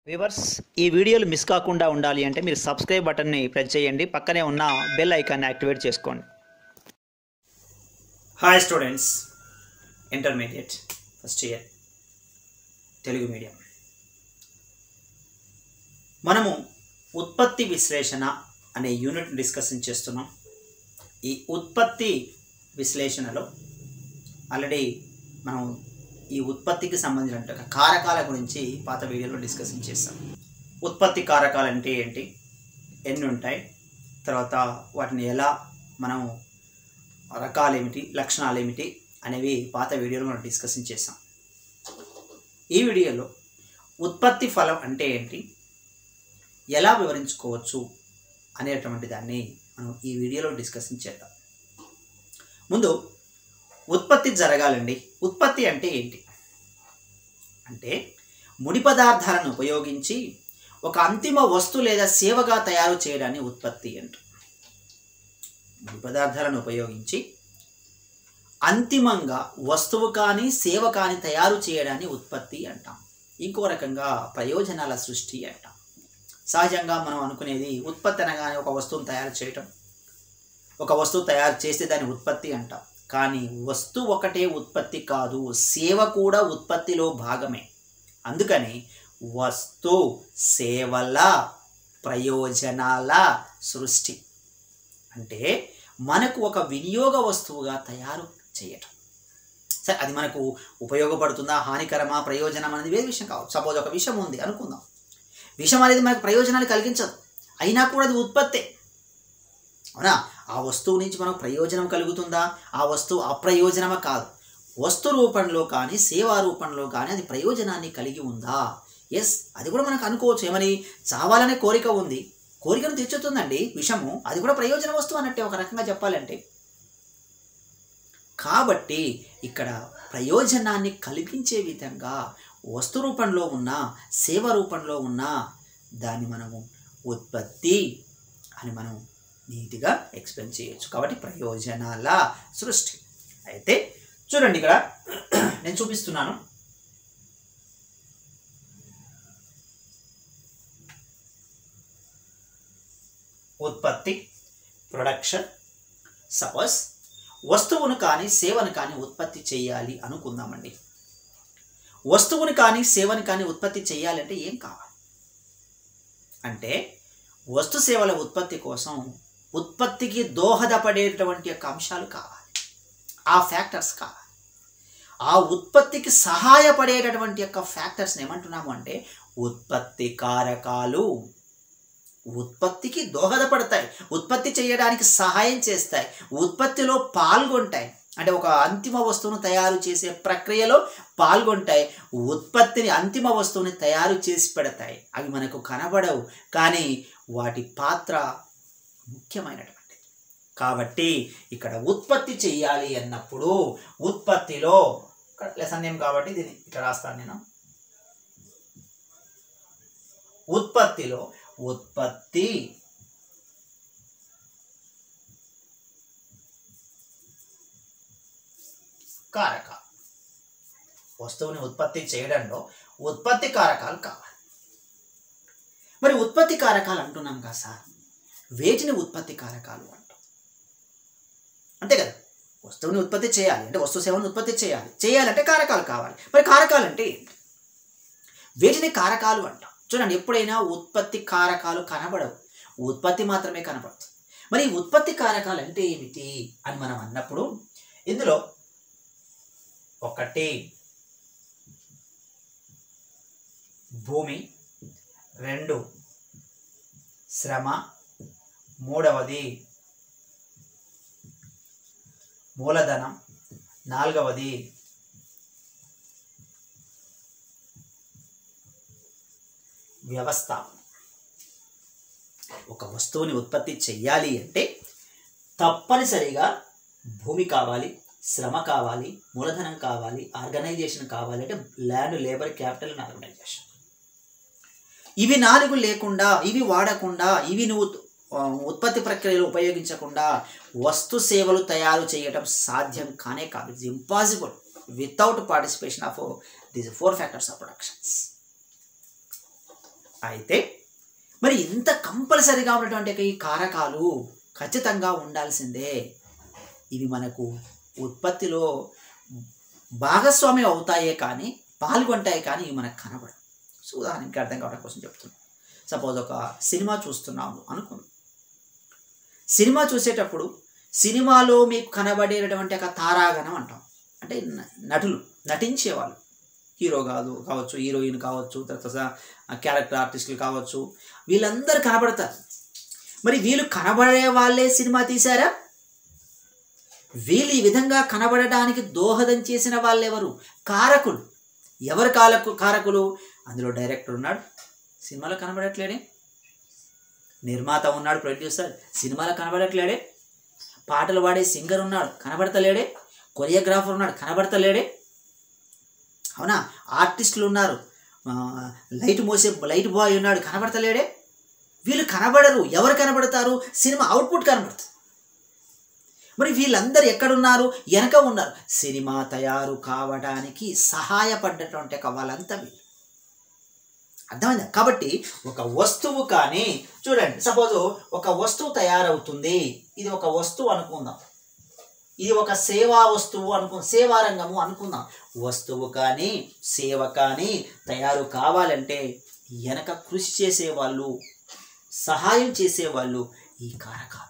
viewers ఈ వీడియోలు miss కాకుండా ఉండాలి అంటే మీరు సబ్స్క్రైబ్ బటన్ని ప్రెస్ చేయండి పక్కనే ఉన్న బెల్ ఐకాన్ని యాక్టివేట్ చేసుకోండి hi students intermediate first year Telugu medium మనము ఉత్పత్తి విశ్లేషణ అనే యూనిట్ డిస్కషన్ చేస్తున్నాం ఈ ఉత్పత్తి విశ్లేషణలో ఆల్రెడీ మనం ఈ ఉత్పత్తికి సంబంధించిన కారకాల గురించి పాత వీడియోలో డిస్కషన్ చేస్తాం ఉత్పత్తి కారకాలు అంటే ఏంటి ఎన్ని ఉంటాయి తర్వాత వాటిని ఎలా మనం రకాలు ఏమిటి లక్షణాలు ఏమిటి అనేవి పాత వీడియోలో మనం డిస్కషన్ చేస్తాం ఈ వీడియోలో ఉత్పత్తి ఫలం అంటే ఏంటి ఎలా వివరించుకోవచ్చు అనేటువంటి దాన్ని మనం ఈ వీడియోలో డిస్కషన్ చేద్దాం ముందు ఉత్పత్తి జరగాలండి ఉత్పత్తి అంటే ఏంటి అంటే ముడి పదార్థాలను ఉపయోగించి ఒక అంతిమ వస్తు లేదా సేవగా తయారు చేయడాన్ని ఉత్పత్తి అంటారు ముడి పదార్థాలను ఉపయోగించి అంతిమంగా వస్తువు కానీ సేవ కానీ తయారు చేయడాన్ని ఉత్పత్తి అంటాం ఇంకో రకంగా ప్రయోజనాల సృష్టి అంటాం సహజంగా మనం అనుకునేది ఉత్పత్తి అనగానే ఒక వస్తువును తయారు చేయటం ఒక వస్తువు తయారు చేస్తే దాన్ని ఉత్పత్తి అంటాం కానీ వస్తువు ఒకటే ఉత్పత్తి కాదు సేవ కూడా ఉత్పత్తిలో భాగమే అందుకని వస్తు సేవల ప్రయోజనాల సృష్టి అంటే మనకు ఒక వినియోగ వస్తువుగా తయారు చేయటం సరే అది మనకు ఉపయోగపడుతుందా హానికరమా ప్రయోజనం అనేది వేరే విషయం కావచ్చు సపోజ్ ఒక విషయం ఉంది అనుకుందాం విషం అనేది మనకు ప్రయోజనాలు కలిగించదు అయినా కూడా అది ఉత్పత్తే అవునా ఆ వస్తువు నుంచి మనకు ప్రయోజనం కలుగుతుందా ఆ వస్తువు అప్రయోజనమా కాదు వస్తు రూపంలో కానీ సేవా రూపంలో కానీ అది ప్రయోజనాన్ని కలిగి ఉందా ఎస్ అది కూడా మనకు అనుకోవచ్చు ఏమని చావాలనే కోరిక ఉంది కోరికను తెచ్చుతుందండి విషము అది కూడా ప్రయోజన వస్తువు అన్నట్టే ఒక రకంగా చెప్పాలంటే కాబట్టి ఇక్కడ ప్రయోజనాన్ని కల్పించే విధంగా వస్తు రూపంలో ఉన్న సేవ రూపంలో ఉన్న దాన్ని మనము ఉత్పత్తి అని మనం నీట్గా ఎక్స్ప్లెయిన్ చేయొచ్చు కాబట్టి ప్రయోజనాల సృష్టి అయితే చూడండి ఇక్కడ నేను చూపిస్తున్నాను ఉత్పత్తి ప్రొడక్షన్ సపోజ్ వస్తువును కానీ సేవను కానీ ఉత్పత్తి చేయాలి అనుకుందామండి వస్తువుని కానీ సేవను కానీ ఉత్పత్తి చేయాలంటే ఏం కావాలి అంటే వస్తు సేవల ఉత్పత్తి కోసం ఉత్పత్తికి దోహదపడేటటువంటి యొక్క అంశాలు కావాలి ఆ ఫ్యాక్టర్స్ కావాలి ఆ ఉత్పత్తికి సహాయపడేటటువంటి యొక్క ఫ్యాక్టర్స్ని ఏమంటున్నాము అంటే ఉత్పత్తి కారకాలు ఉత్పత్తికి దోహదపడతాయి ఉత్పత్తి చేయడానికి సహాయం చేస్తాయి ఉత్పత్తిలో పాల్గొంటాయి అంటే ఒక అంతిమ వస్తువును తయారు చేసే ప్రక్రియలో పాల్గొంటాయి ఉత్పత్తిని అంతిమ వస్తువుని తయారు చేసి పెడతాయి అవి మనకు కనబడవు కానీ వాటి పాత్ర ముఖ్యమైనటువంటిది కాబట్టి ఇక్కడ ఉత్పత్తి చేయాలి అన్నప్పుడు ఉత్పత్తిలో ఇక్కడ లెసన్ నేమ్ కాబట్టి దీన్ని ఇక్కడ రాస్తాను నేను ఉత్పత్తిలో ఉత్పత్తి కారకాలు వస్తువుని ఉత్పత్తి చేయడంలో ఉత్పత్తి కారకాలు కావాలి మరి ఉత్పత్తి కారకాలు అంటున్నాం కదా సార్ వేటిని ఉత్పత్తి కారకాలు అంటాం అంతే కదా వస్తువుని ఉత్పత్తి చేయాలి అంటే వస్తు సేవను ఉత్పత్తి చేయాలి చేయాలంటే కారకాలు కావాలి మరి కారకాలు అంటే ఏంటి వేటిని కారకాలు అంటాం చూడండి ఎప్పుడైనా ఉత్పత్తి కారకాలు కనబడవు ఉత్పత్తి మాత్రమే కనబడుతుంది మరి ఉత్పత్తి కారకాలు అంటే ఏమిటి అని మనం అన్నప్పుడు ఇందులో ఒకటి భూమి రెండు శ్రమ మూడవది మూలధనం నాలుగవది వ్యవస్థాపన ఒక వస్తువుని ఉత్పత్తి చెయ్యాలి అంటే తప్పనిసరిగా భూమి కావాలి శ్రమ కావాలి మూలధనం కావాలి ఆర్గనైజేషన్ కావాలి అంటే land labour capital and organization ఇవి నాలుగు లేకుండా ఇవి వాడకుండా ఇవి నువ్వు ఉత్పత్తి ప్రక్రియలో ఉపయోగించకుండా వస్తు సేవలు తయారు చేయడం సాధ్యం కానే కాదు it's impossible without participation of this four factors of productions అయితే మరి ఇంత కంపల్సరీగా ఉన్నటువంటి ఈ కారకాలు ఖచ్చితంగా ఉండాల్సిందే ఇవి మనకు ఉత్పత్తిలో భాగస్వామ్యం అవుతాయే కానీ పాల్గొంటాయి కానీ ఇవి మనకు కనబడవు సో ఉదాహరణకి అర్థం కావడం కోసం చెప్తున్నాను సపోజ్ ఒక సినిమా చూస్తున్నాము అనుకుందాం సినిమా చూసేటప్పుడు సినిమాలో మీకు కనబడేటటువంటి ఒక తారాగణం అంటాం అంటే న- నటులు నటించేవాళ్ళు హీరో కాదు కావచ్చు హీరోయిన్ కావచ్చు తర్వాత క్యారెక్టర్ ఆర్టిస్టులు కావచ్చు వీళ్ళందరూ కనబడతారు మరి వీళ్ళు కనబడే వాళ్ళే సినిమా తీశారా వీళ్ళు ఈ విధంగా కనబడడానికి దోహదం చేసిన వాళ్ళు ఎవరు కారకులు ఎవరు కాలకు కారకులు అందులో డైరెక్టర్ ఉన్నాడు సినిమాలో కనబడట్లేడే నిర్మాత ఉన్నాడు ప్రొడ్యూసర్ సినిమాలో కనబడట్లేడే పాటలు పాడే సింగర్ ఉన్నాడు కనబడతలేడే కొరియోగ్రాఫర్ ఉన్నాడు కనబడతలేడే అవునా ఆర్టిస్టులు ఉన్నారు ఆ, లైట్ మోసే లైట్ బాయ్ ఉన్నాడు కనబడతలేడే వీళ్ళు కనబడరు ఎవరు కనబడతారు సినిమా అవుట్పుట్ కనబడుతుంది మరి వీళ్ళందరూ ఎక్కడున్నారు వెనక ఉన్నారు సినిమా తయారు కావడానికి సహాయపడ్డటువంటి ఒక వాళ్ళంతా వీళ్ళు అర్థమైందా కాబట్టి ఒక వస్తువు కానీ చూడండి సపోజ్ ఒక వస్తువు తయారవుతుంది ఇది ఒక వస్తువు అనుకుందాం ఇది ఒక సేవా వస్తువు అనుకు సేవా రంగము అనుకుందాం వస్తువు కానీ సేవ కానీ తయారు కావాలంటే వెనక కృషి చేసేవాళ్ళు సహాయం చేసేవాళ్ళు ఈ కారకాలు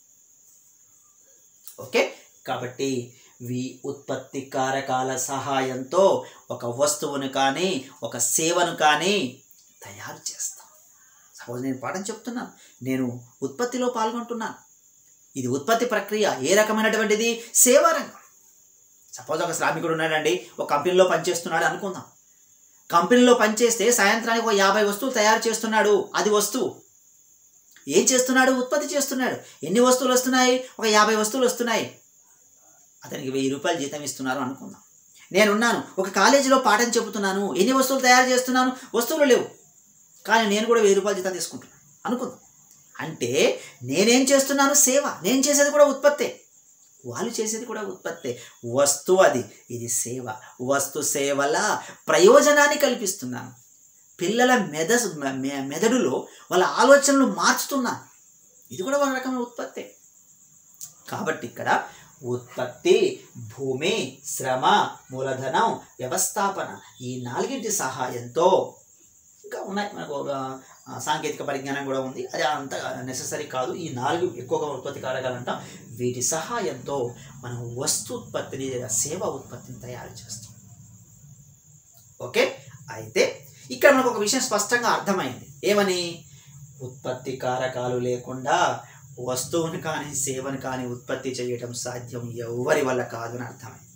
ఓకే కాబట్టి వి ఉత్పత్తి కారకాల సహాయంతో ఒక వస్తువును కానీ ఒక సేవను కానీ తయారు చేస్తాం సపోజ్ నేను పాఠం చెప్తున్నాను నేను ఉత్పత్తిలో పాల్గొంటున్నాను ఇది ఉత్పత్తి ప్రక్రియ ఏ రకమైనటువంటిది సేవా రంగం సపోజ్ ఒక శ్రామికుడు ఉన్నాడండి ఒక కంపెనీలో పనిచేస్తున్నాడు అనుకుందాం కంపెనీలో పనిచేస్తే సాయంత్రానికి ఒక యాభై వస్తువులు తయారు చేస్తున్నాడు అది వస్తువు ఏం చేస్తున్నాడు ఉత్పత్తి చేస్తున్నాడు ఎన్ని వస్తువులు వస్తున్నాయి ఒక యాభై వస్తువులు వస్తున్నాయి అతనికి వెయ్యి రూపాయలు జీతం ఇస్తున్నారు అనుకుందాం నేనున్నాను ఒక కాలేజీలో పాఠం చెబుతున్నాను ఎన్ని వస్తువులు తయారు చేస్తున్నాను వస్తువులు లేవు కానీ నేను కూడా వెయ్యి రూపాయలు జీతం తీసుకుంటున్నాను అనుకుందాం అంటే నేనేం చేస్తున్నాను సేవ నేను చేసేది కూడా ఉత్పత్తే వాళ్ళు చేసేది కూడా ఉత్పత్తే వస్తువు అది ఇది సేవ వస్తు సేవల ప్రయోజనాన్ని కల్పిస్తున్నాను పిల్లల మెదసు మె- మెదడులో వాళ్ళ ఆలోచనలు మార్చుతున్నాను ఇది కూడా ఒక రకమైన ఉత్పత్తే కాబట్టి ఇక్కడ ఉత్పత్తి భూమి శ్రమ మూలధనం వ్యవస్థాపన ఈ నాలుగింటి సహాయంతో ఇంకా ఉన్నాయి మనకు ఒక, ఆ, సాంకేతిక పరిజ్ఞానం కూడా ఉంది అది అంత నెససరీ కాదు ఈ నాలుగు ఎక్కువగా ఉత్పత్తి కారకాలంటాం వీటి సహాయంతో మనం వస్తు ఉత్పత్తిని లేదా సేవా ఉత్పత్తిని తయారు చేస్తాం ఓకే అయితే ఇక్కడ మనకు ఒక విషయం స్పష్టంగా అర్థమైంది ఏమని ఉత్పత్తి కారకాలు లేకుండా వస్తువుని కానీ సేవను కానీ ఉత్పత్తి చేయటం సాధ్యం ఎవరి వల్ల కాదు అని అర్థమైంది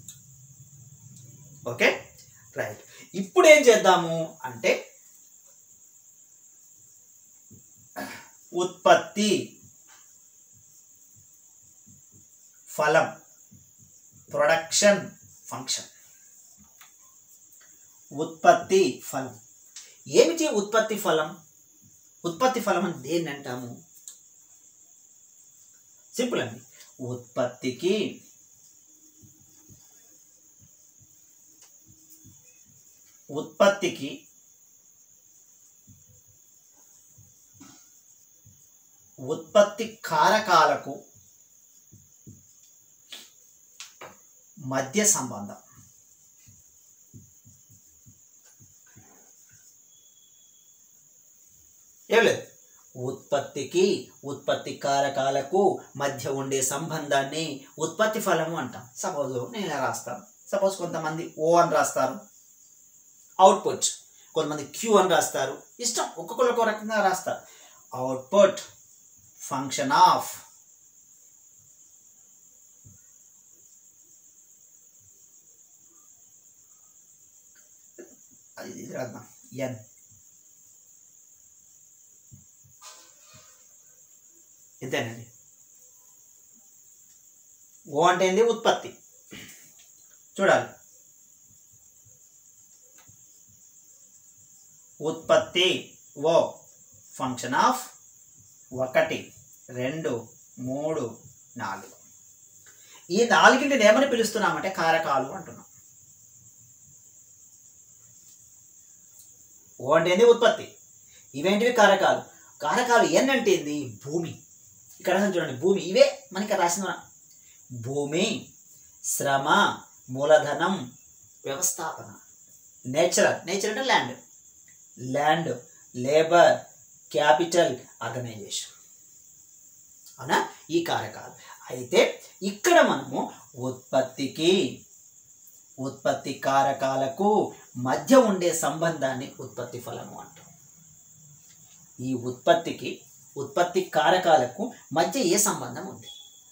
ఓకే రైట్ ఇప్పుడు ఏం చేద్దాము అంటే ఉత్పత్తి ఫలం ప్రొడక్షన్ ఫంక్షన్ ఉత్పత్తి ఫలం ఏమిటి ఉత్పత్తి ఫలం ఉత్పత్తి ఫలం అని దేన్ని అంటాము సింపుల్ అండి ఉత్పత్తికి ఉత్పత్తికి ఉత్పత్తి కారకాలకు మధ్య సంబంధం ఏం లేదు ఉత్పత్తికి ఉత్పత్తి కారకాలకు మధ్య ఉండే సంబంధాన్ని ఉత్పత్తి ఫలము అంటాం సపోజ్ నేను ఇలా రాస్తాను సపోజ్ కొంతమంది ఓ అని రాస్తారు అవుట్పుట్ కొంతమంది క్యూ అని రాస్తారు ఇష్టం ఒక్కొక్కరు ఒక్కో రకంగా రాస్తారు అవుట్పుట్ ఫంక్షన్ ఆఫ్ అది ఇది రాద్దాం ఎన్ ఇంతేనండి ఓ అంటే ఏంది ఉత్పత్తి చూడాలి ఉత్పత్తి ఓ ఫంక్షన్ ఆఫ్ ఒకటి రెండు మూడు నాలుగు ఈ నాలుగింటిని ఏమని పిలుస్తున్నామంటే కారకాలు అంటున్నాం ఓ అంటే ఏంది ఉత్పత్తి ఇవేంటివి కారకాలు కారకాలు ఎన్ అంటే ఏంది భూమి ఇక్కడ రాసిన చూడండి భూమి ఇవే మనకి రాసిన భూమి శ్రమ మూలధనం వ్యవస్థాపన నేచరల్ నేచర్ అంటే land land labour capital organization అవునా ఈ కారకాలు అయితే ఇక్కడ మనము ఉత్పత్తికి ఉత్పత్తి కారకాలకు మధ్య ఉండే సంబంధాన్ని ఉత్పత్తి ఫలము అంటాం ఈ ఉత్పత్తికి ఉత్పత్తి కారకాలకు మధ్య ఏ సంబంధం ఉంది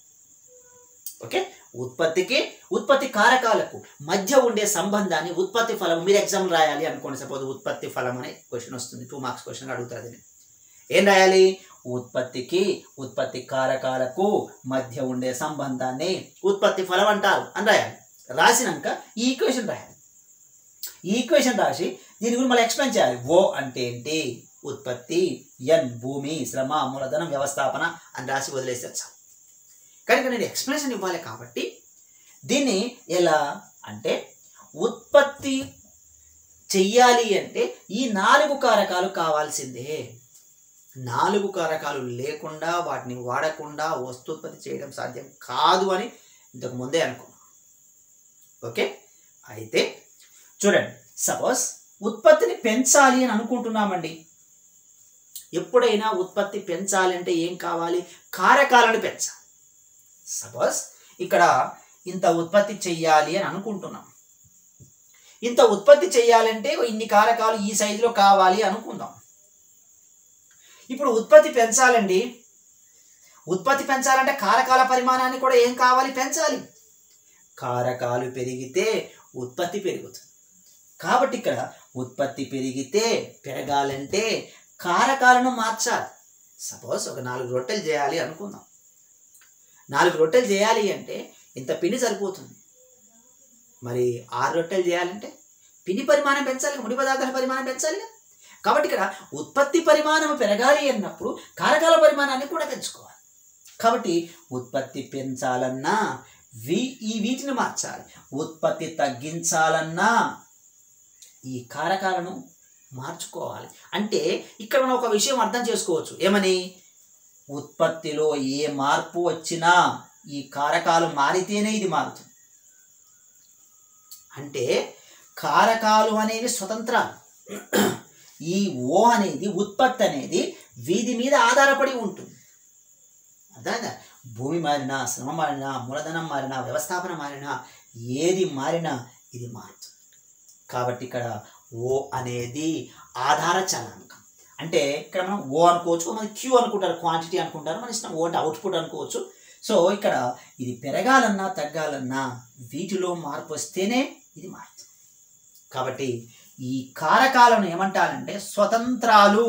ఓకే ఉత్పత్తికి ఉత్పత్తి కారకాలకు మధ్య ఉండే సంబంధాన్ని ఉత్పత్తి ఫలం మీరు ఎగ్జామ్ రాయాలి అనుకోండి సపోజ్ ఉత్పత్తి ఫలం అనే క్వశ్చన్ వస్తుంది టూ మార్క్స్ క్వశ్చన్ అడుగుతుంది అది ఏం రాయాలి ఉత్పత్తికి ఉత్పత్తి కారకాలకు మధ్య ఉండే సంబంధాన్ని ఉత్పత్తి ఫలం అంటారు అని రాయాలి రాసినాక ఈ ఈక్వేషన్ రాయాలి ఈ ఈక్వేషన్ రాసి దీని గురించి మళ్ళీ ఎక్స్ప్లెయిన్ చేయాలి ఓ అంటే ఏంటి ఉత్పత్తి ఎన్ భూమి శ్రమ మూలధనం వ్యవస్థాపన అని రాసి వదిలేస్తే చాలు కనుక నేను ఎక్స్ప్లెనేషన్ ఇవ్వాలి కాబట్టి దీన్ని ఎలా అంటే ఉత్పత్తి చెయ్యాలి అంటే ఈ నాలుగు కారకాలు కావాల్సిందే నాలుగు కారకాలు లేకుండా వాటిని వాడకుండా వస్తుత్పత్తి చేయడం సాధ్యం కాదు అని ఇంతకు ముందే అనుకున్నాం ఓకే అయితే చూడండి సపోజ్ ఉత్పత్తిని పెంచాలి అని అనుకుంటున్నామండి ఎప్పుడైనా ఉత్పత్తి పెంచాలి అంటే ఏం కావాలి కారకాలను పెంచాలి సపోజ్ ఇక్కడ ఇంత ఉత్పత్తి చెయ్యాలి అని అనుకుంటున్నాం ఇంత ఉత్పత్తి చెయ్యాలంటే ఇన్ని కారకాలు ఈ సైజులో కావాలి అనుకుందాం ఇప్పుడు ఉత్పత్తి పెంచాలండి ఉత్పత్తి పెంచాలంటే కారకాల పరిమాణాన్ని కూడా ఏం కావాలి పెంచాలి కారకాలు పెరిగితే ఉత్పత్తి పెరుగుతుంది కాబట్టి ఇక్కడ ఉత్పత్తి పెరిగితే పెరగాలంటే కారకాలను మార్చాలి సపోజ్ ఒక నాలుగు రొట్టెలు చేయాలి అనుకుందాం నాలుగు రొట్టెలు చేయాలి అంటే ఇంత పిండి సరిపోతుంది మరి ఆరు రొట్టెలు చేయాలంటే పిండి పరిమాణం పెంచాలి ముడి పదార్థాల పరిమాణం పెంచాలి కదా కాబట్టి ఇక్కడ ఉత్పత్తి పరిమాణం పెరగాలి అన్నప్పుడు కారకాల పరిమాణాన్ని కూడా పెంచుకోవాలి కాబట్టి ఉత్పత్తి పెంచాలన్నా వీ ఈ వీటిని మార్చాలి ఉత్పత్తి తగ్గించాలన్నా ఈ కారకాలను మార్చుకోవాలి అంటే ఇక్కడ మనం ఒక విషయం అర్థం చేసుకోవచ్చు ఏమని ఉత్పత్తిలో ఏ మార్పు వచ్చినా ఈ కారకాలు మారితేనే ఇది మారుతుంది అంటే కారకాలు అనేవి స్వతంత్రాలు ఈ ఓ అనేది ఉత్పత్తి అనేది వీధి మీద ఆధారపడి ఉంటుంది అర్థమైందా భూమి మారినా శ్రమ మారినా మూలధనం మారినా వ్యవస్థాపన మారినా ఏది మారినా ఇది మారుతుంది కాబట్టి ఇక్కడ ఓ అనేది ఆధార చలాంకం అంటే ఇక్కడ మనం ఓ అనుకోవచ్చు మన క్యూ అనుకుంటారు క్వాంటిటీ అనుకుంటారు మన ఇష్టం ఓ అంటే అవుట్పుట్ అనుకోవచ్చు సో ఇక్కడ ఇది పెరగాలన్నా తగ్గాలన్నా వీటిలో మార్పు వస్తేనే ఇది మారుతుంది కాబట్టి ఈ కారకాలను ఏమంటారంటే స్వతంత్రాలు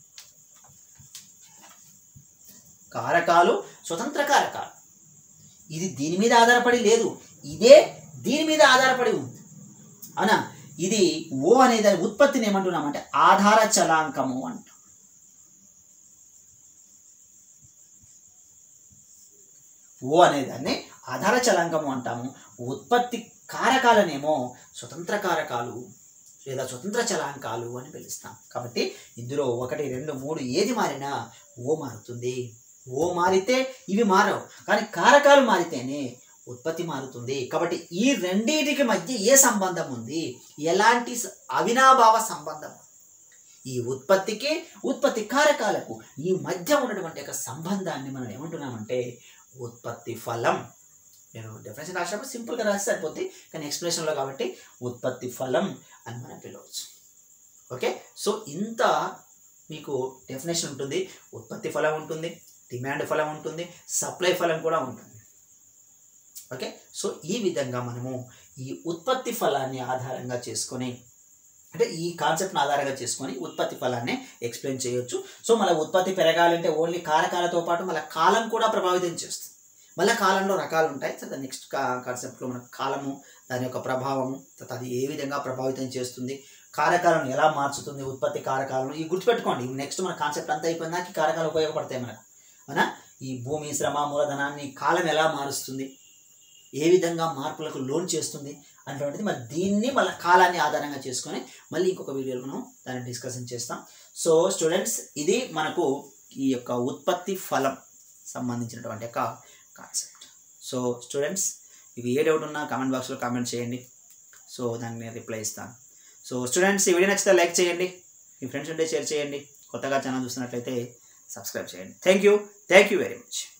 కారకాలు స్వతంత్ర కారకాలు ఇది దీని మీద ఆధారపడి లేదు ఇదే దీని మీద ఆధారపడి ఉంది అవునా ఇది ఓ అనే దాని ఉత్పత్తిని ఏమంటున్నామంటే ఆధార చలాంకము అంటాం ఓ అనే దాన్ని ఆధార చలాంకము అంటాము ఉత్పత్తి కారకాలనేమో స్వతంత్ర కారకాలు లేదా స్వతంత్ర చలాంకాలు అని పిలుస్తాం కాబట్టి ఇందులో ఒకటి రెండు మూడు ఏది మారినా ఓ మారుతుంది ఓ మారితే ఇవి మారవు కానీ కారకాలు మారితేనే ఉత్పత్తి మారుతుంది కాబట్టి ఈ రెండింటికి మధ్య ఏ సంబంధం ఉంది ఎలాంటి స- అవినాభావ సంబంధం ఈ ఉత్పత్తికి ఉత్పత్తి కారకాలకు ఈ మధ్య ఉన్నటువంటి ఒక సంబంధాన్ని మనం ఏమంటున్నామంటే ఉత్పత్తి ఫలం నేను డెఫినేషన్ రాసినప్పుడు సింపుల్గా రాస్తే సరిపోద్ది కానీ ఎక్స్ప్లెనేషన్లో కాబట్టి ఉత్పత్తి ఫలం అని మనం పిలవచ్చు ఓకే సో ఇంత మీకు డెఫినేషన్ ఉంటుంది ఉత్పత్తి ఫలం ఉంటుంది డిమాండ్ ఫలం ఉంటుంది సప్లై ఫలం కూడా ఉంటుంది ఓకే సో ఈ విధంగా మనము ఈ ఉత్పత్తి ఫలాన్ని ఆధారంగా చేసుకొని అంటే ఈ కాన్సెప్ట్ని ఆధారంగా చేసుకొని ఉత్పత్తి ఫలాన్ని ఎక్స్ప్లెయిన్ చేయొచ్చు సో మళ్ళీ ఉత్పత్తి పెరగాలంటే ఓన్లీ కారకాలతో పాటు మళ్ళీ కాలం కూడా ప్రభావితం చేస్తుంది మళ్ళీ కాలంలో రకాలు ఉంటాయి తర్వాత నెక్స్ట్ కా కాన్సెప్ట్లో మన కాలము దాని యొక్క ప్రభావము తర్వాత అది ఏ విధంగా ప్రభావితం చేస్తుంది కారకాలను ఎలా మార్చుతుంది ఉత్పత్తి కారకాలను ఈ గుర్తుపెట్టుకోండి నెక్స్ట్ మన కాన్సెప్ట్ అంతా అయిపోయిందాక ఈ కారకాలు ఉపయోగపడతాయి మనకు అవునా ఈ భూమి శ్రమ మూలధనాన్ని కాలం ఎలా మారుస్తుంది ఏ విధంగా మార్పులకు లోన్ చేస్తుంది అటువంటిది మరి దీన్ని మళ్ళీ కాలాన్ని ఆధారంగా చేసుకొని మళ్ళీ ఇంకొక వీడియోలో మనం దాన్ని డిస్కషన్ చేస్తాం సో స్టూడెంట్స్ ఇది మనకు ఈ యొక్క ఉత్పత్తి ఫలం సంబంధించినటువంటి యొక్క కాన్సెప్ట్ సో స్టూడెంట్స్ ఇవి ఏ డౌట్ ఉన్నా కామెంట్ బాక్స్లో కామెంట్ చేయండి సో దానికి నేను రిప్లై ఇస్తాను సో స్టూడెంట్స్ ఈ వీడియో నచ్చితే లైక్ చేయండి మీ ఫ్రెండ్స్ ఉంటే షేర్ చేయండి కొత్తగా ఛానల్ చూస్తున్నట్లయితే సబ్స్క్రైబ్ చేయండి thank you thank you very much